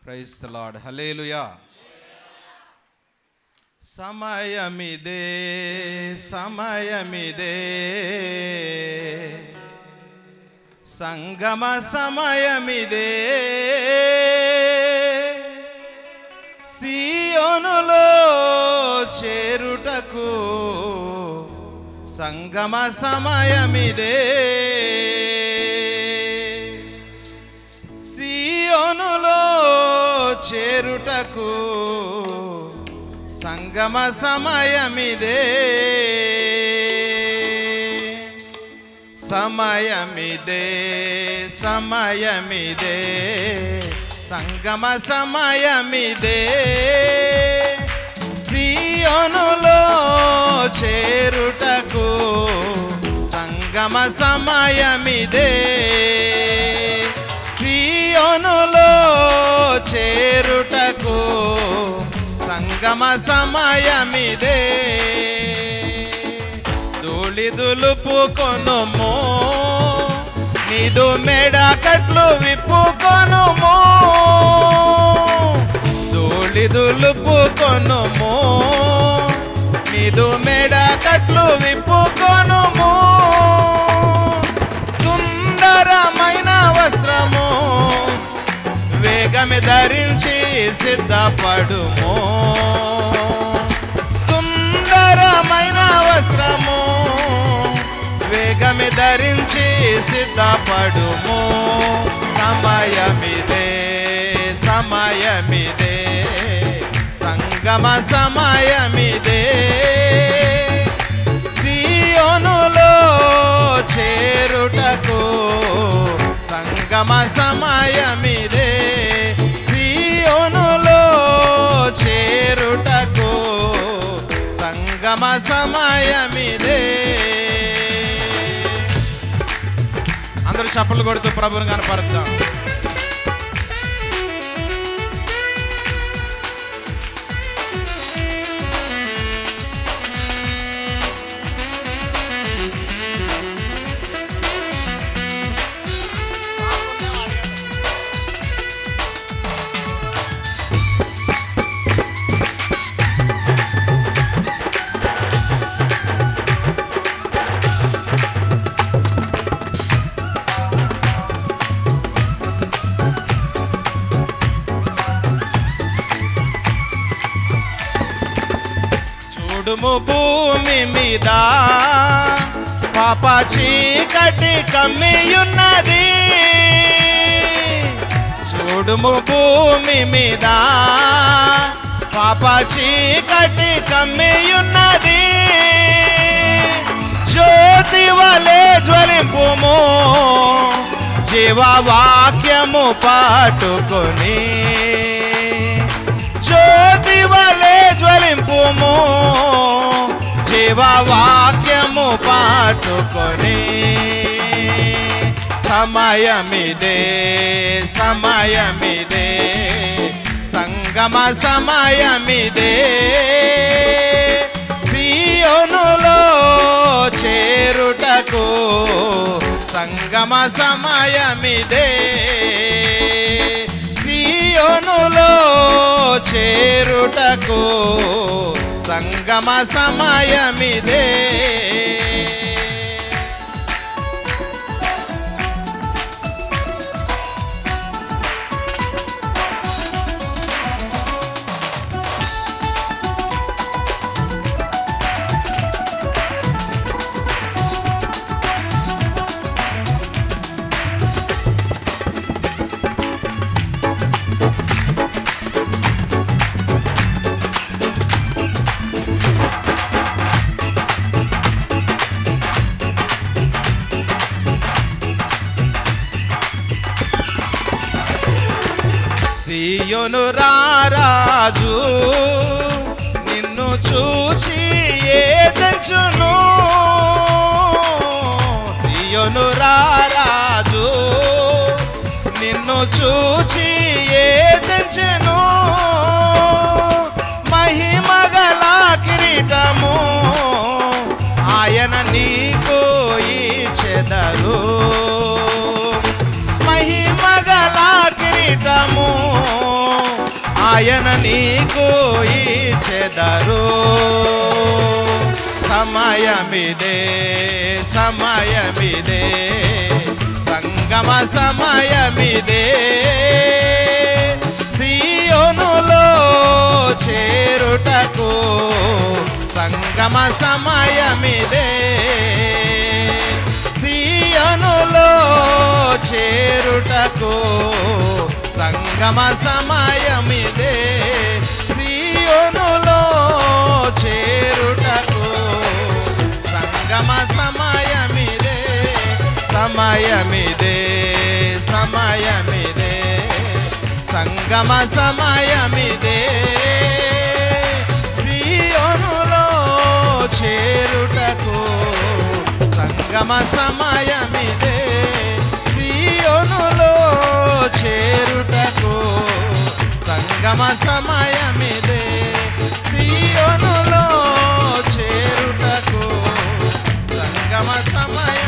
price the lord hallelujah సమయమిదే సమయమిదే సంగమ సమయమిదే సియోనులో చేరుటకు సంగమ సమయమిదే సియోనులో చేరుటకు సంగమ సమయమిదే సమయమిదే సమయమిదే సంగమ సమయమిదే సియోనులో చేరుటకు సంగమ సమయమిదే సియోనులో చేరుటకు సంగమ సమయమిదే ధూళి దులుపుకొనుము నీదు మెడ కట్లు విప్పుకొనుము ధూళి దులుపుకొనుము నీదు మెడ కట్లు విప్పుకొనుము సుందరమైన వస్త్రము వేగమి ధరించి సిద్ధపడుము సుందరమైన వస్త్రము వేగమి ధరించి సిద్ధపడుము సమయమిదే సమయమిదే సంగమ సమయమిదే సియోనులో చేరుటకు సంగమ సమయమిదే సియోనులో చేరుటకు సంగమ సమయమిదే అందరూ చప్పలు కొడుతూ ప్రభుని కనపరుద్దాం చూడుము భూమి మీద పాప చీకటి కమ్మియున్నది చూడుము భూమి మీద పాప చీకటి కమ్మియున్నది జ్యోతి వలె జ్వలింపుము జీవవాక్యము పాటుకొని జ్యోతి వలె జ్వలింపుము జీవవాక్యము పాటుకొని సమయమిదే సమయమిదే సంగమ సమయమిదే సియోనులో చేరుటకు సంగమ సమయమిదే సియోనులో చేరుటకు సంగమ సమయమిదే సియోను రారాజు నిన్ను చూచి ఏదెంచును సియోను రారాజు నిన్ను చూచి ఏదెంచెను మహిమగల కిరీటము ఆయన నీకు ఇచ్చెదరు మహిమగల కిరీటము ఆయన నీకు ఇచ్చెదరు సమయమిదే సమయమిదే సంగమ సమయమిదే సియోనులో చేరుటకు సంగమ సమయమిదే సియోనులో చేరుటకు సంగమ సమయమిదే సియోనులో చేరుటకు సంగమ సమయమిదే సమయమిదే సమయమిదే సంగమ సమయమిదే సియోనులో చేరుటకు సంగమ సమయమిదే సియోనులో చేరుటకు సంగమ సమయమిదే సియోనులో చేరుటకు సంగమ సమయ